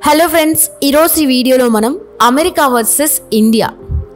hello friends ఈరోజు ఈ వీడియోలో మనం అమెరికా వర్సెస్ ఇండియా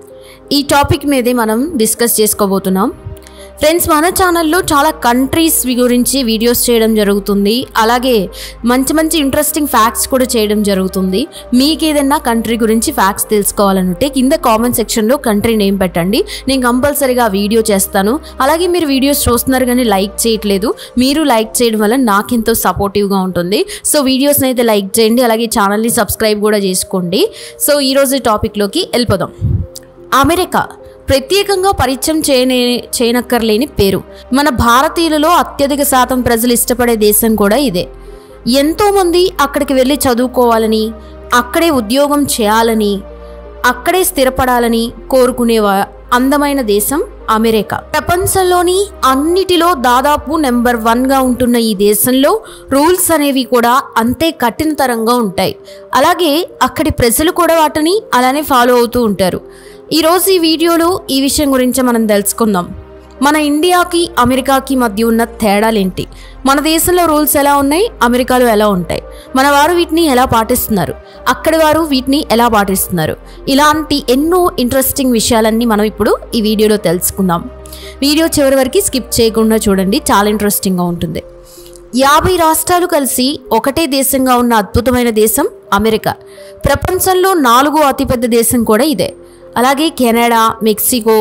ఈ టాపిక్ మీదే మనం డిస్కస్ చేసుకోబోతున్నాం ఫ్రెండ్స్ మన ఛానల్లో చాలా కంట్రీస్ గురించి వీడియోస్ చేయడం జరుగుతుంది అలాగే మంచి మంచి ఇంట్రెస్టింగ్ ఫ్యాక్ట్స్ కూడా చేయడం జరుగుతుంది మీకు ఏదైనా కంట్రీ గురించి ఫ్యాక్ట్స్ తెలుసుకోవాలనుంటే కింద కామెంట్ సెక్షన్లో కంట్రీ నేమ్ పెట్టండి నేను కంపల్సరీగా వీడియో చేస్తాను అలాగే మీరు వీడియోస్ చూస్తున్నారు కానీ లైక్ చేయట్లేదు మీరు లైక్ చేయడం వల్ల నాకెంతో సపోర్టివ్గా ఉంటుంది సో వీడియోస్ని అయితే లైక్ చేయండి అలాగే ఛానల్ని సబ్స్క్రైబ్ కూడా చేసుకోండి సో ఈరోజు టాపిక్లోకి వెళ్ళిపోదాం అమెరికా ప్రత్యేకంగా పరిచయం చేయనే చేయనక్కర్లేని పేరు మన భారతీయులలో అత్యధిక శాతం ప్రజలు ఇష్టపడే దేశం కూడా ఇదే ఎంతోమంది అక్కడికి వెళ్ళి చదువుకోవాలని అక్కడే ఉద్యోగం చేయాలని అక్కడే స్థిరపడాలని కోరుకునేవా అందమైన దేశం అమెరికా ప్రపంచంలోని అన్నిటిలో దాదాపు నెంబర్ వన్గా ఉంటున్న ఈ దేశంలో రూల్స్ అనేవి కూడా అంతే కఠినతరంగా ఉంటాయి అలాగే అక్కడి ప్రజలు కూడా వాటిని అలానే ఫాలో అవుతూ ఉంటారు ఈరోజు ఈ వీడియోలో ఈ విషయం గురించి మనం తెలుసుకుందాం మన ఇండియాకి అమెరికాకి మధ్య ఉన్న తేడాలేంటి మన దేశంలో రూల్స్ ఎలా ఉన్నాయి అమెరికాలో ఎలా ఉంటాయి మన వారు వీటిని ఎలా పాటిస్తున్నారు అక్కడి వారు వీటిని ఎలా పాటిస్తున్నారు ఇలాంటి ఎన్నో ఇంట్రెస్టింగ్ విషయాలన్నీ మనం ఇప్పుడు ఈ వీడియోలో తెలుసుకుందాం వీడియో చివరి వరకు స్కిప్ చేయకుండా చూడండి చాలా ఇంట్రెస్టింగ్గా ఉంటుంది యాభై రాష్ట్రాలు కలిసి ఒకటే దేశంగా ఉన్న అద్భుతమైన దేశం అమెరికా ప్రపంచంలో నాలుగో అతిపెద్ద దేశం కూడా ఇదే అలాగే కెనడా మెక్సికో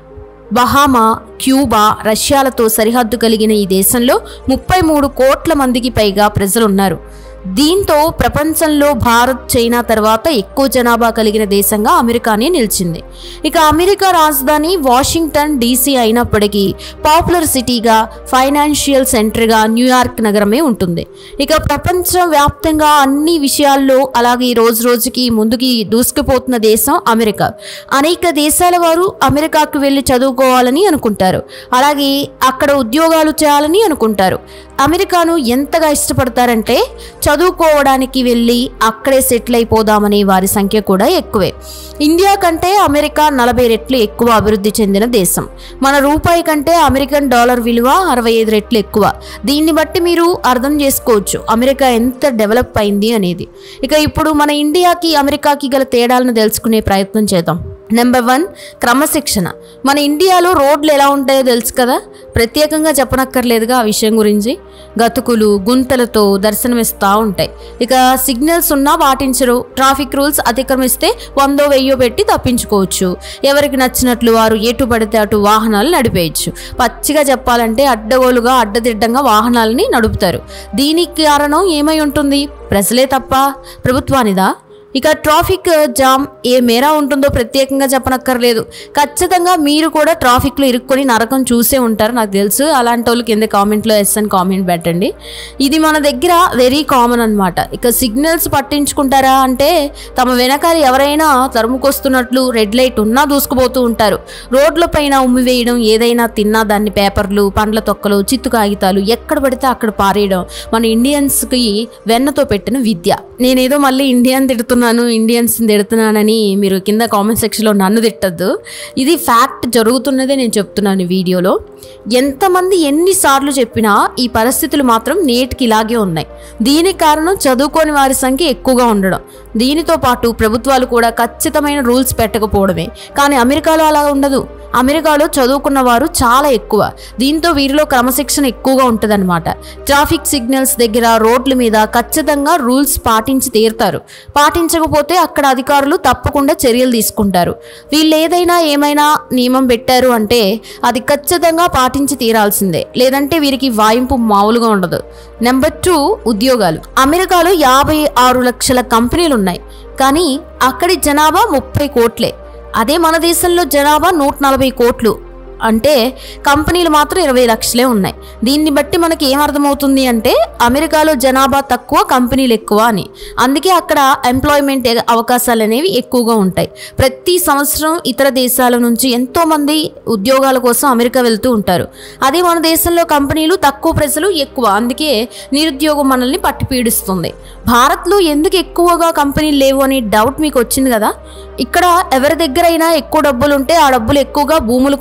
బహామా క్యూబా రష్యాలతో సరిహద్దు కలిగిన ఈ దేశంలో ముప్పై మూడు కోట్ల మందికి పైగా ప్రజలున్నారు దీంతో ప్రపంచంలో భారత్ చైనా తర్వాత ఎక్కువ జనాభా కలిగిన దేశంగా అమెరికానే నిలిచింది ఇక అమెరికా రాజధాని వాషింగ్టన్ డీసీ అయినప్పటికీ పాపులర్ సిటీగా ఫైనాన్షియల్ సెంటర్గా న్యూయార్క్ నగరమే ఉంటుంది ఇక ప్రపంచం వ్యాప్తంగా అన్ని విషయాల్లో అలాగే రోజు రోజుకి ముందుకి దూసుకుపోతున్న దేశం అమెరికా అనేక దేశాల వారు అమెరికాకు వెళ్ళి చదువుకోవాలని అనుకుంటారు అలాగే అక్కడ ఉద్యోగాలు చేయాలని అనుకుంటారు అమెరికాను ఎంతగా ఇష్టపడతారంటే చదువుకోవడానికి వెళ్ళి అక్కడే సెటిల్ అయిపోదామనే వారి సంఖ్య కూడా ఎక్కువే ఇండియా కంటే అమెరికా నలభై రెట్లు ఎక్కువ అభివృద్ధి చెందిన దేశం మన రూపాయి కంటే అమెరికన్ డాలర్ విలువ అరవై ఐదు రెట్లు ఎక్కువ దీన్ని బట్టి మీరు అర్థం చేసుకోవచ్చు అమెరికా ఎంత డెవలప్ అయింది అనేది ఇక ఇప్పుడు మన ఇండియాకి అమెరికాకి గల తేడాలను తెలుసుకునే ప్రయత్నం చేద్దాం నెంబర్ వన్ క్రమశిక్షణ మన ఇండియాలో రోడ్లు ఎలా ఉంటాయో తెలుసు కదా ప్రత్యేకంగా చెప్పనక్కర్లేదుగా ఆ విషయం గురించి గతుకులు గుంతలతో దర్శనమిస్తూ ఉంటాయి ఇక సిగ్నల్స్ ఉన్నా పాటించరు ట్రాఫిక్ రూల్స్ అతిక్రమిస్తే వందో వెయ్యో పెట్టి తప్పించుకోవచ్చు ఎవరికి నచ్చినట్లు వారు ఎటు పడితే అటు వాహనాలు నడిపేయచ్చు పచ్చిగా చెప్పాలంటే అడ్డగోలుగా అడ్డదిడ్డంగా వాహనాలని నడుపుతారు దీనికి కారణం ఏమై ఉంటుంది ప్రజలే తప్ప ప్రభుత్వానిదా ఇక ట్రాఫిక్ జామ్ ఏ మేర ఉంటుందో ప్రత్యేకంగా చెప్పనక్కర్లేదు ఖచ్చితంగా మీరు కూడా ట్రాఫిక్లో ఇరుక్కొని నరకం చూసే ఉంటారు నాకు తెలుసు అలాంటి వాళ్ళు కింద కామెంట్లో ఎస్ అని కామెంట్ పెట్టండి ఇది మన దగ్గర వెరీ కామన్ అనమాట ఇక సిగ్నల్స్ పట్టించుకుంటారా అంటే తమ వెనకాల ఎవరైనా తరుముకొస్తున్నట్లు రెడ్ లైట్ ఉన్నా దూసుకుపోతూ ఉంటారు రోడ్ల పైన ఉమ్మి వేయడం ఏదైనా తిన్నా దాన్ని పేపర్లు పండ్ల తొక్కలు చిత్తు కాగితాలు ఎక్కడ పడితే అక్కడ పారేయడం మన ఇండియన్స్కి వెన్నతో పెట్టిన విద్య నేనేదో మళ్ళీ ఇండియన్ తిడుతున్నాను ఇండియన్స్ తిడుతున్నానని మీరు కింద కామెంట్ సెక్షన్లో నన్ను తిట్టద్దు ఇది ఫ్యాక్ట్ జరుగుతున్నదే నేను చెప్తున్నాను ఈ వీడియోలో ఎంతమంది ఎన్నిసార్లు చెప్పినా ఈ పరిస్థితులు మాత్రం నేటికి ఇలాగే ఉన్నాయి దీనికి కారణం చదువుకోని వారి సంఖ్య ఎక్కువగా ఉండడం దీనితో పాటు ప్రభుత్వాలు కూడా ఖచ్చితమైన రూల్స్ పెట్టకపోవడమే కానీ అమెరికాలో అలా ఉండదు అమెరికాలో చదువుకున్న వారు చాలా ఎక్కువ దీంతో వీరిలో క్రమశిక్షణ ఎక్కువగా ఉంటుందన్నమాట ట్రాఫిక్ సిగ్నల్స్ దగ్గర రోడ్ల మీద ఖచ్చితంగా రూల్స్ పాటించి తీరుతారు పాటించకపోతే అక్కడ అధికారులు తప్పకుండా చర్యలు తీసుకుంటారు వీళ్ళు ఏదైనా ఏమైనా నియమం పెట్టారు అంటే అది ఖచ్చితంగా పాటించి తీరాల్సిందే లేదంటే వీరికి వాయింపు మామూలుగా ఉండదు నెంబర్ టూ ఉద్యోగాలు అమెరికాలో యాభై ఆరు లక్షల కంపెనీలు ఉన్నాయి కానీ అక్కడి జనాభా ముప్పై కోట్లే అదే మన దేశంలో జనాభా నూట నలభై కోట్లు అంటే కంపెనీలు మాత్రం ఇరవై లక్షలే ఉన్నాయి దీన్ని బట్టి మనకి ఏమర్థమవుతుంది అంటే అమెరికాలో జనాభా తక్కువ కంపెనీలు ఎక్కువ అని అందుకే అక్కడ ఎంప్లాయ్మెంట్ అవకాశాలు అనేవి ఎక్కువగా ఉంటాయి ప్రతి సంవత్సరం ఇతర దేశాల నుంచి ఎంతోమంది ఉద్యోగాల కోసం అమెరికా వెళ్తూ ఉంటారు అదే మన దేశంలో కంపెనీలు తక్కువ ప్రజలు ఎక్కువ అందుకే నిరుద్యోగం మనల్ని పట్టి పీడిస్తుంది భారత్లో ఎందుకు ఎక్కువగా కంపెనీలు లేవు అనే డౌట్ మీకు వచ్చింది కదా ఇక్కడ ఎవరి దగ్గరైనా ఎక్కువ డబ్బులు ఉంటే ఆ డబ్బులు ఎక్కువగా భూములు కొనడానికి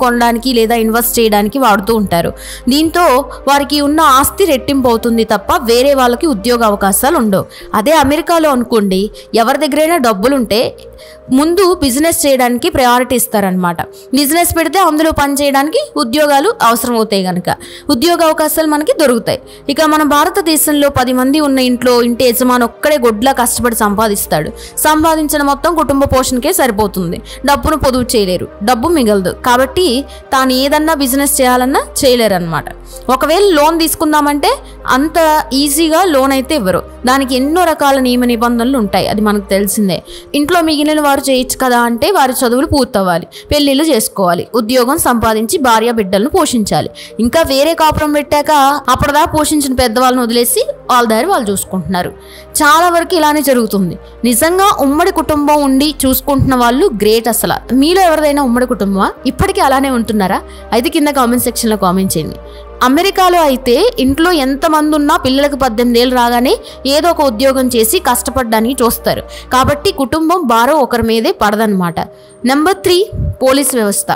కొనడానికి లేదా ఇన్వెస్ట్ చేయడానికి వాడుతూ ఉంటారు దీంతో వారికి ఉన్న ఆస్తి రెట్టింపు అవుతుంది తప్ప వేరే వాళ్ళకి ఉద్యోగ అవకాశాలు ఉండవు అదే అమెరికాలో అనుకోండి ఎవరి దగ్గరైనా డబ్బులుంటే ముందు బిజినెస్ చేయడానికి ప్రయారిటీ ఇస్తారనమాట బిజినెస్ పెడితే అందులో పని చేయడానికి ఉద్యోగాలు అవసరం అవుతాయి కనుక ఉద్యోగ అవకాశాలు మనకి దొరుకుతాయి ఇక మన భారతదేశంలో పది మంది ఉన్న ఇంట్లో ఇంటి యజమాని ఒక్కడే గొడ్లా కష్టపడి సంపాదిస్తాడు సంపాదించిన మొత్తం కుటుంబ పోషణకే సరిపోతుంది డబ్బును పొదుపు చేయలేరు డబ్బు మిగలదు కాబట్టి తాను ఏదన్నా బిజినెస్ చేయాలన్నా చేయలేరు అనమాట ఒకవేళ లోన్ తీసుకుందామంటే అంత ఈజీగా లోన్ అయితే ఇవ్వరు దానికి ఎన్నో రకాల నియమ నిబంధనలు ఉంటాయి అది మనకు తెలిసిందే ఇంట్లో మిగిలిన వారు చేయొచ్చు కదా అంటే వారి చదువులు పూర్తవ్వాలి పెళ్ళిళ్ళు చేసుకోవాలి ఉద్యోగం సంపాదించి భార్య బిడ్డలను పోషించాలి ఇంకా వేరే కాపురం పెట్టాక అప్పటిదా పోషించిన పెద్దవాళ్ళని వదిలేసి వాళ్ళ దారి వాళ్ళు చూసుకుంటున్నారు చాలా వరకు ఇలానే జరుగుతుంది నిజంగా ఉమ్మడి కుటుంబం ఉండి చూసుకుంటున్న వాళ్ళు గ్రేట్ అసలు మీలో ఎవరిదైనా ఉమ్మడి కుటుంబమా ఇప్పటికీ అలానే ఉంటున్నారా అయితే కింద కామెంట్ సెక్షన్లో కామెంట్ చేయండి అమెరికాలో అయితే ఇంట్లో ఎంతమంది ఉన్నా పిల్లలకు పద్దెనిమిది ఏళ్ళు రాగానే ఏదో ఒక ఉద్యోగం చేసి కష్టపడడానికి చూస్తారు కాబట్టి కుటుంబం భారం ఒకరి మీదే పడదనమాట నెంబర్ త్రీ పోలీస్ వ్యవస్థ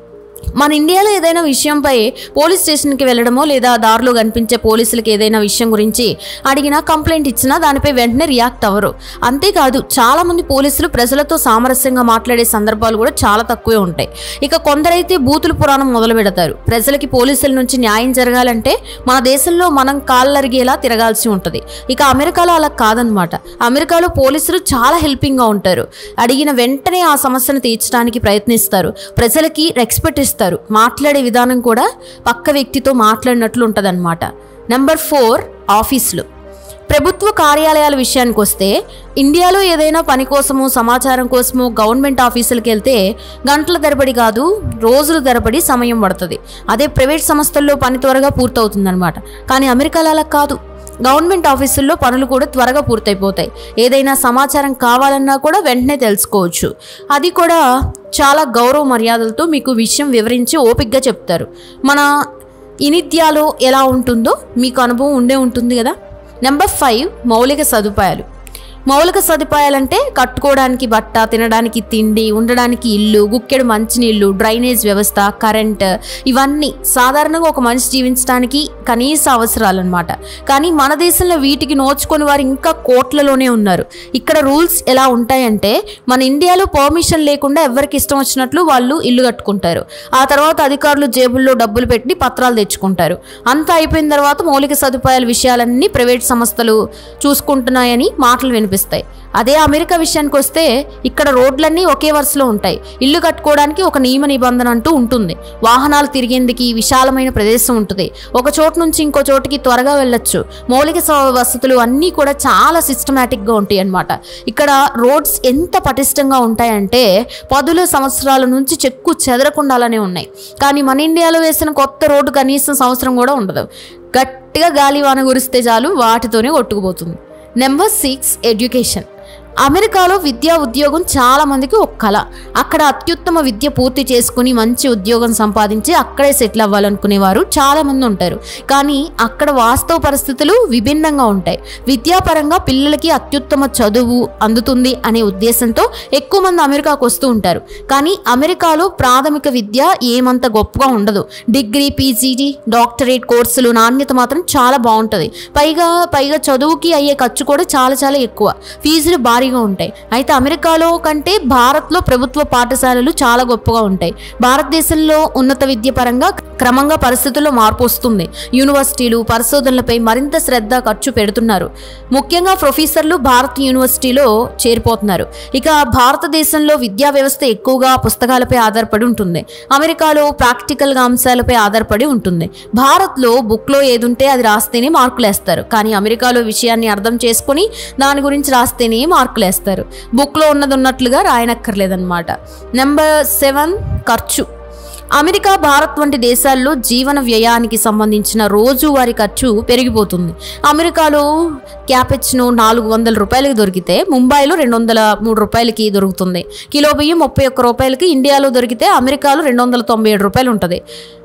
మన ఇండియాలో ఏదైనా విషయంపై పోలీస్ స్టేషన్కి వెళ్ళడమో లేదా దారిలో కనిపించే పోలీసులకి ఏదైనా విషయం గురించి అడిగినా కంప్లైంట్ ఇచ్చినా దానిపై వెంటనే రియాక్ట్ అవ్వరు అంతేకాదు చాలా మంది పోలీసులు ప్రజలతో సామరస్యంగా మాట్లాడే సందర్భాలు కూడా చాలా తక్కువే ఉంటాయి ఇక కొందరైతే బూతుల పురాణం మొదలు పెడతారు ప్రజలకి పోలీసుల నుంచి న్యాయం జరగాలంటే మన దేశంలో మనం కాళ్ళరిగేలా తిరగాల్సి ఉంటుంది ఇక అమెరికాలో అలా కాదనమాట అమెరికాలో పోలీసులు చాలా హెల్పింగ్గా ఉంటారు అడిగిన వెంటనే ఆ సమస్యను తీర్చడానికి ప్రయత్నిస్తారు ప్రజలకి రెస్పెక్ట్ ఇస్తారు మాట్లాడే విధానం కూడా పక్క వ్యక్తితో మాట్లాడినట్లు ఉంటుందన్నమాట నెంబర్ ఫోర్ ఆఫీసులు ప్రభుత్వ కార్యాలయాల విషయానికి వస్తే ఇండియాలో ఏదైనా పని కోసము సమాచారం కోసము గవర్నమెంట్ ఆఫీసులకు వెళ్తే గంటల తరబడి కాదు రోజుల తరబడి సమయం పడుతుంది అదే ప్రైవేట్ సంస్థల్లో పని త్వరగా పూర్తవుతుందన్నమాట కానీ అమెరికాలో అలా కాదు గవర్నమెంట్ ఆఫీసుల్లో పనులు కూడా త్వరగా పూర్తయిపోతాయి ఏదైనా సమాచారం కావాలన్నా కూడా వెంటనే తెలుసుకోవచ్చు అది కూడా చాలా గౌరవ మర్యాదలతో మీకు విషయం వివరించి ఓపిక్గా చెప్తారు మన ఇనిత్యాలో ఎలా ఉంటుందో మీకు అనుభవం ఉండే ఉంటుంది కదా నెంబర్ ఫైవ్ మౌలిక సదుపాయాలు మౌలిక సదుపాయాలంటే కట్టుకోవడానికి బట్ట తినడానికి తిండి ఉండడానికి ఇల్లు గుక్కెడు మంచినీళ్ళు డ్రైనేజ్ వ్యవస్థ కరెంట్ ఇవన్నీ సాధారణంగా ఒక మనిషి జీవించడానికి కనీస అవసరాలు అనమాట కానీ మన దేశంలో వీటికి నోచుకొని వారు ఇంకా కోట్లలోనే ఉన్నారు ఇక్కడ రూల్స్ ఎలా ఉంటాయంటే మన ఇండియాలో పర్మిషన్ లేకుండా ఎవరికి ఇష్టం వచ్చినట్లు వాళ్ళు ఇల్లు కట్టుకుంటారు ఆ తర్వాత అధికారులు జేబుల్లో డబ్బులు పెట్టి పత్రాలు తెచ్చుకుంటారు అంతా అయిపోయిన తర్వాత మౌలిక సదుపాయాల విషయాలన్నీ ప్రైవేట్ సంస్థలు చూసుకుంటున్నాయని మాటలు వినిపిస్తాయి అదే అమెరికా విషయానికి వస్తే ఇక్కడ రోడ్లన్నీ ఒకే వరుసలో ఉంటాయి ఇల్లు కట్టుకోవడానికి ఒక నియమ నిబంధన అంటూ ఉంటుంది వాహనాలు తిరిగేందుకు విశాలమైన ప్రదేశం ఉంటుంది ఒక చోటు నుంచి ఇంకో చోటుకి త్వరగా వెళ్ళొచ్చు మౌలిక స- వసతులు అన్నీ కూడా చాలా సిస్టమేటిక్గా ఉంటాయి అన్నమాట ఇక్కడ రోడ్స్ ఎంత పటిష్టంగా ఉంటాయంటే పదుల సంవత్సరాల నుంచి చెక్కు చెదరకుండా అలానే ఉన్నాయి కానీ మన ఇండియాలో వేసిన కొత్త రోడ్డు కనీసం సంవత్సరం కూడా ఉండదు గట్టిగా గాలి వాన కురిస్తే చాలు వాటితోనే కొట్టుకుపోతుంది నెంబర్ సిక్స్ ఎడ్యుకేషన్ అమెరికాలో విద్యా ఉద్యోగం చాలా మందికి ఒక కళ అక్కడ అత్యుత్తమ విద్య పూర్తి చేసుకుని మంచి ఉద్యోగం సంపాదించి అక్కడే సెటిల్ అవ్వాలనుకునేవారు చాలా మంది ఉంటారు కానీ అక్కడ వాస్తవ పరిస్థితులు విభిన్నంగా ఉంటాయి విద్యాపరంగా పిల్లలకి అత్యుత్తమ చదువు అందుతుంది అనే ఉద్దేశంతో ఎక్కువ మంది అమెరికాకు వస్తూ ఉంటారు కానీ అమెరికాలో ప్రాథమిక విద్య ఏమంత గొప్పగా ఉండదు డిగ్రీ పీజీటీ డాక్టరేట్ కోర్సులు నాణ్యత మాత్రం చాలా బాగుంటుంది పైగా పైగా చదువుకి అయ్యే ఖర్చు కూడా చాలా చాలా ఎక్కువ ఫీజులు భారీగా ఉంటాయి అయితే అమెరికాలో కంటే భారత్లో ప్రభుత్వ పాఠశాలలు చాలా గొప్పగా ఉంటాయి భారతదేశంలో ఉన్నత విద్య పరంగా క్రమంగా పరిస్థితుల్లో మార్పు వస్తుంది యూనివర్సిటీలు పరిశోధనలపై మరింత శ్రద్ధ ఖర్చు పెడుతున్నారు ముఖ్యంగా ప్రొఫెసర్లు భారత్ యూనివర్సిటీలో చేరిపోతున్నారు ఇక భారతదేశంలో విద్యా వ్యవస్థ ఎక్కువగా పుస్తకాలపై ఆధారపడి ఉంటుంది అమెరికాలో ప్రాక్టికల్గా అంశాలపై ఆధారపడి ఉంటుంది భారత్లో బుక్లో ఏదుంటే అది రాస్తేనే మార్కులు వేస్తారు కానీ అమెరికాలో విషయాన్ని అర్థం చేసుకొని దాని గురించి రాస్తేనే మార్కులు వేస్తారు బుక్లో ఉన్నది ఉన్నట్లుగా రాయనక్కర్లేదన్నమాట నెంబర్ సెవెన్ ఖర్చు అమెరికా భారత్ వంటి దేశాల్లో జీవన వ్యయానికి సంబంధించిన రోజువారీ ఖర్చు పెరిగిపోతుంది అమెరికాలో క్యాపెచ్ను నాలుగు వందల రూపాయలకి దొరికితే ముంబైలో రెండు వందల మూడు రూపాయలకి దొరుకుతుంది కిలో బియ్యం ముప్పై ఒక్క రూపాయలకి ఇండియాలో దొరికితే అమెరికాలో రెండు వందల తొంభై ఏడు రూపాయలు ఉంటుంది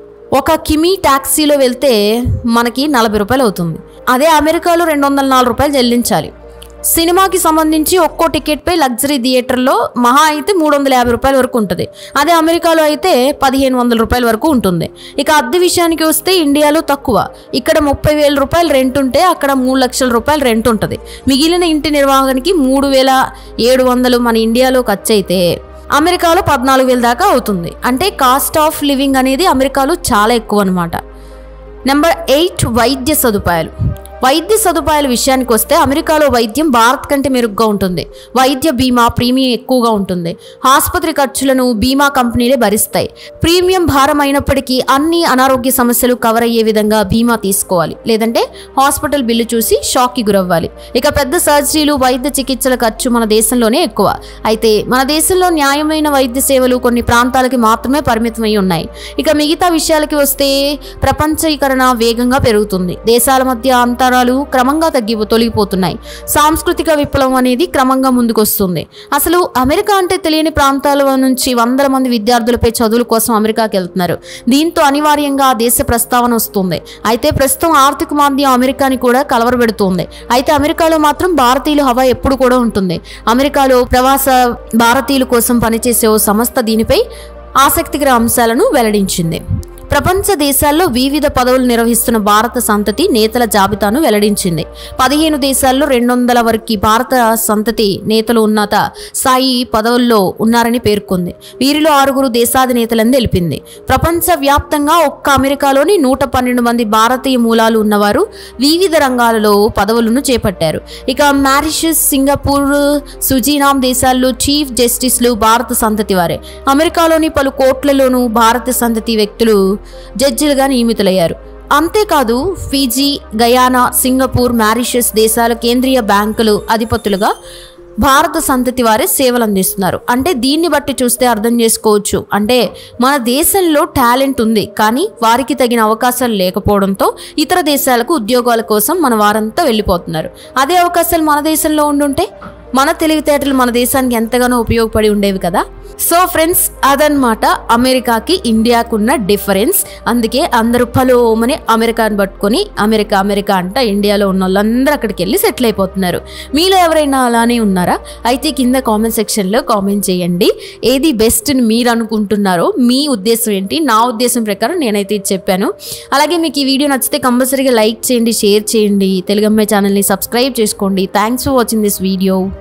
ఒక కిమీ ట్యాక్సీలో వెళ్తే మనకి నలభై రూపాయలు అవుతుంది అదే అమెరికాలో రెండు వందల నాలుగు రూపాయలు చెల్లించాలి సినిమాకి సంబంధించి ఒక్కో టికెట్పై లగ్జరీ థియేటర్లో మహా అయితే మూడు వందల యాభై రూపాయల వరకు ఉంటుంది అదే అమెరికాలో అయితే పదిహేను వందల రూపాయల వరకు ఉంటుంది ఇక అద్దె విషయానికి వస్తే ఇండియాలో తక్కువ ఇక్కడ ముప్పై వేల రూపాయలు రెంట్ ఉంటే అక్కడ మూడు లక్షల రూపాయలు రెంట్ ఉంటుంది మిగిలిన ఇంటి నిర్వహణకి మూడు వేల ఏడు వందలు మన ఇండియాలో ఖర్చు అయితే అమెరికాలో పద్నాలుగు వేల దాకా అవుతుంది అంటే కాస్ట్ ఆఫ్ లివింగ్ అనేది అమెరికాలో చాలా ఎక్కువ అనమాట నెంబర్ ఎయిట్ వైద్య సదుపాయాలు వైద్య సదుపాయాల విషయానికి వస్తే అమెరికాలో వైద్యం భారత్ కంటే మెరుగ్గా ఉంటుంది వైద్య బీమా ప్రీమియం ఎక్కువగా ఉంటుంది ఆసుపత్రి ఖర్చులను బీమా కంపెనీలే భరిస్తాయి ప్రీమియం భారం అయినప్పటికీ అన్ని అనారోగ్య సమస్యలు కవర్ అయ్యే విధంగా బీమా తీసుకోవాలి లేదంటే హాస్పిటల్ బిల్లు చూసి షాక్కి గురవ్వాలి ఇక పెద్ద సర్జరీలు వైద్య చికిత్సల ఖర్చు మన దేశంలోనే ఎక్కువ అయితే మన దేశంలో న్యాయమైన వైద్య సేవలు కొన్ని ప్రాంతాలకి మాత్రమే పరిమితమై ఉన్నాయి ఇక మిగతా విషయాలకి వస్తే ప్రపంచీకరణ వేగంగా పెరుగుతుంది దేశాల మధ్య అంతరాలు క్రమంగా తగ్గి తొలగిపోతున్నాయి సాంస్కృతిక విప్లవం అనేది క్రమంగా ముందుకొస్తుంది అసలు అమెరికా అంటే తెలియని ప్రాంతాల నుంచి వందల మంది విద్యార్థులపై చదువుల కోసం అమెరికాకి వెళ్తున్నారు దీంతో అనివార్యంగా ఆ దేశ ప్రస్తావన వస్తుంది అయితే ప్రస్తుతం ఆర్థిక మాంద్యం అమెరికాని కూడా కలవరబెడుతుంది అయితే అమెరికాలో మాత్రం భారతీయుల హవా ఎప్పుడు కూడా ఉంటుంది అమెరికాలో ప్రవాస భారతీయుల కోసం పనిచేసే ఓ సంస్థ దీనిపై ఆసక్తికర అంశాలను వెల్లడించింది ప్రపంచ దేశాల్లో వివిధ పదవులు నిర్వహిస్తున్న భారత సంతతి నేతల జాబితాను వెల్లడించింది పదిహేను దేశాల్లో రెండు వందల వరకు భారత సంతతి నేతలు ఉన్నత స్థాయి పదవుల్లో ఉన్నారని పేర్కొంది వీరిలో ఆరుగురు దేశాధినేతలని తెలిపింది ప్రపంచ వ్యాప్తంగా ఒక్క అమెరికాలోని నూట పన్నెండు మంది భారతీయ మూలాలు ఉన్నవారు వివిధ రంగాలలో పదవులను చేపట్టారు ఇక మారిషస్ సింగపూర్ సుజీనాం దేశాల్లో చీఫ్ జస్టిస్లు భారత సంతతి వారే అమెరికాలోని పలు కోట్లలోనూ భారత సంతతి వ్యక్తులు జడ్జిలుగా నియమితులయ్యారు అంతేకాదు ఫీజీ గయానా సింగపూర్ మారిషస్ దేశాల కేంద్రీయ బ్యాంకులు అధిపతులుగా భారత సంతతి వారే సేవలు అందిస్తున్నారు అంటే దీన్ని బట్టి చూస్తే అర్థం చేసుకోవచ్చు అంటే మన దేశంలో టాలెంట్ ఉంది కానీ వారికి తగిన అవకాశాలు లేకపోవడంతో ఇతర దేశాలకు ఉద్యోగాల కోసం మన వారంతా వెళ్ళిపోతున్నారు అదే అవకాశాలు మన దేశంలో ఉండుంటే మన తెలివితేటలు మన దేశానికి ఎంతగానో ఉపయోగపడి ఉండేవి కదా సో ఫ్రెండ్స్ అదనమాట అమెరికాకి ఇండియాకున్న డిఫరెన్స్ అందుకే అందరూ పలోమని అమెరికాని పట్టుకొని అమెరికా అమెరికా అంట ఇండియాలో ఉన్న వాళ్ళందరూ అక్కడికి వెళ్ళి సెటిల్ అయిపోతున్నారు మీలో ఎవరైనా అలానే ఉన్నారా అయితే కింద కామెంట్ సెక్షన్లో కామెంట్ చేయండి ఏది బెస్ట్ అని మీరు అనుకుంటున్నారో మీ ఉద్దేశం ఏంటి నా ఉద్దేశం ప్రకారం నేనైతే ఇది చెప్పాను అలాగే మీకు ఈ వీడియో నచ్చితే కంపల్సరీగా లైక్ చేయండి షేర్ చేయండి తెలుగు అమ్మాయి ఛానల్ని సబ్స్క్రైబ్ చేసుకోండి thanks for watching this video